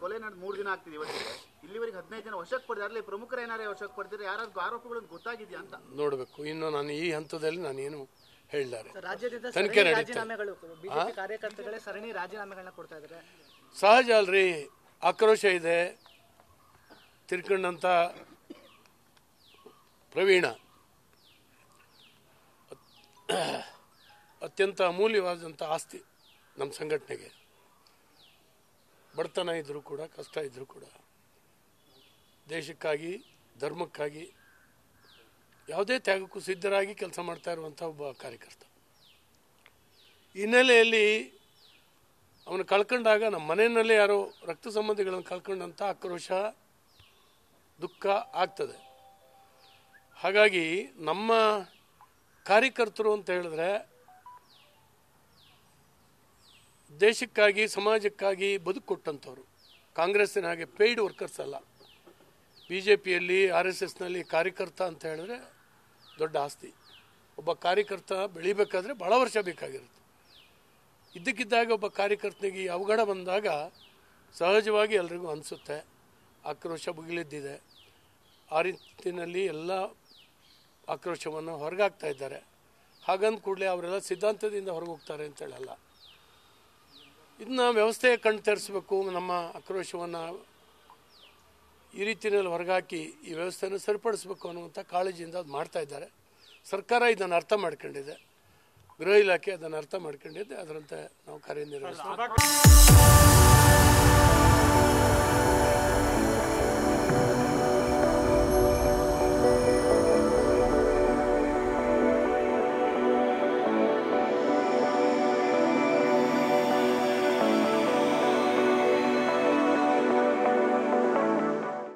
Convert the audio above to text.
ಕೊಲೆ ನಡೆದು ಮೂರು ದಿನ ಆಗ್ತಿದೆ ಇವತ್ತಿಗೆ ಇಲ್ಲಿವರೆಗೆ ಹದಿನೈದು ಜನ ವಶಕ್ಕೆ ಪಡೆದ ಅಲ್ಲಿ ಪ್ರಮುಖರು ಏನಾರೇ ವಶಕ್ಕೆ ಪಡೆದಿದ್ರೆ ಯಾರಾದ್ರೂ ಆರೋಪಿಗಳು ಗೊತ್ತಾಗಿದೆಯಾ ಅಂತ ನೋಡಬೇಕು ಇನ್ನು ನಾನು ಈ ಹಂತದಲ್ಲಿ ನಾನೇನು ಹೇಳಿದ್ದಾರೆ ರಾಜ್ಯದಿಂದ ತನಿಖೆ ಸರಣಿ ನಡೀತಾ ಇದೆ. ರಾಜೀನಾಮೆಗಳು ಬಿಜೆಪಿ ಕಾರ್ಯಕರ್ತಗಳೇ ಸರಣಿ ರಾಜೀನಾಮೆಗಳನ್ನ ಕೊಡ್ತಾ ಇದ್ದಾರೆ ಸಹಜ ಅಲ್ರಿ ಆಕ್ರೋಶ ಇದೆ ತಿರ್ಕೊಂಡಂತ ಪ್ರವೀಣ ಅತ್- ಅತ್ಯಂತ ಅಮೂಲ್ಯವಾದಂಥ ಆಸ್ತಿ ನಮ್ಮ ಸಂಘಟನೆಗೆ ಬಡತನ ಇದ್ದರೂ ಕೂಡ ಕಷ್ಟ ಇದ್ದರೂ ಕೂಡ ದೇಶಕ್ಕಾಗಿ ಧರ್ಮಕ್ಕಾಗಿ ಯಾವುದೇ ತ್ಯಾಗಕ್ಕೂ ಸಿದ್ಧರಾಗಿ ಕೆಲಸ ಮಾಡ್ತಾ ಇರುವಂಥ ಒಬ್ಬ ಕಾರ್ಯಕರ್ತ ಹಿನ್ನೆಲೆಯಲ್ಲಿ ಅವನು ಕಳ್ಕೊಂಡಾಗ ನಮ್ಮ ಮನೆಯಲ್ಲೇ ಯಾರೋ ರಕ್ತ ಸಂಬಂಧಿಗಳನ್ನು ಕಳ್ಕೊಂಡಂಥ ಆಕ್ರೋಶ ದುಃಖ ಆಗ್ತದೆ ಹಾಗಾಗಿ ನಮ್ಮ ಕಾರ್ಯಕರ್ತರು ಅಂತ ಹೇಳಿದ್ರೆ ದೇಶಕ್ಕಾಗಿ ಸಮಾಜಕ್ಕಾಗಿ ಬದುಕು ಕೊಟ್ಟಂಥವ್ರು ಕಾಂಗ್ರೆಸ್ಸಿನ ಹಾಗೆ ಪೇಯ್ಡ್ ವರ್ಕರ್ಸ್ ಅಲ್ಲ ಬಿ ಜೆ ಪಿಯಲ್ಲಿ ಆರ್ ಎಸ್ ಎಸ್ನಲ್ಲಿ ಕಾರ್ಯಕರ್ತ ಅಂತ ಹೇಳಿದ್ರೆ ದೊಡ್ಡ ಆಸ್ತಿ ಒಬ್ಬ ಕಾರ್ಯಕರ್ತ ಬೆಳಿಬೇಕಾದ್ರೆ ಭಾಳ ವರ್ಷ ಬೇಕಾಗಿರುತ್ತೆ ಇದ್ದಕ್ಕಿದ್ದಾಗ ಒಬ್ಬ ಕಾರ್ಯಕರ್ತನಿಗೆ ಈ ಅವಘಡ ಬಂದಾಗ ಸಹಜವಾಗಿ ಎಲ್ರಿಗೂ ಅನಿಸುತ್ತೆ ಆಕ್ರೋಶ ಭುಗಿಲಿದ್ದಿದೆ ಆ ರೀತಿಯಲ್ಲಿ ಎಲ್ಲ ಆಕ್ರೋಶವನ್ನು ಹೊರಗಾಗ್ತಾ ಇದ್ದಾರೆ ಹಾಗಂದ ಕೂಡಲೇ ಅವರೆಲ್ಲ ಸಿದ್ಧಾಂತದಿಂದ ಹೊರಗೆ ಹೋಗ್ತಾರೆ ಅಂತ ಹೇಳಲ್ಲ ಇದನ್ನ ವ್ಯವಸ್ಥೆ ಕಣ್ಣು ತೆರೆಸಬೇಕು ನಮ್ಮ ಆಕ್ರೋಶವನ್ನು ಈ ರೀತಿಯಲ್ಲಿ ಹೊರಗಾಕಿ ಈ ವ್ಯವಸ್ಥೆಯನ್ನು ಸರಿಪಡಿಸಬೇಕು ಅನ್ನುವಂಥ ಕಾಳಜಿಯಿಂದ ಅದು ಮಾಡ್ತಾ ಇದ್ದಾರೆ ಸರ್ಕಾರ ಇದನ್ನು ಅರ್ಥ ಮಾಡ್ಕೊಂಡಿದೆ ಗೃಹ ಇಲಾಖೆ ಅದನ್ನು ಅರ್ಥ ಮಾಡ್ಕೊಂಡಿದೆ ಅದರಂತೆ ನಾವು ಕಾರ್ಯನಿರ್ವಹಿಸ್ತೀವಿ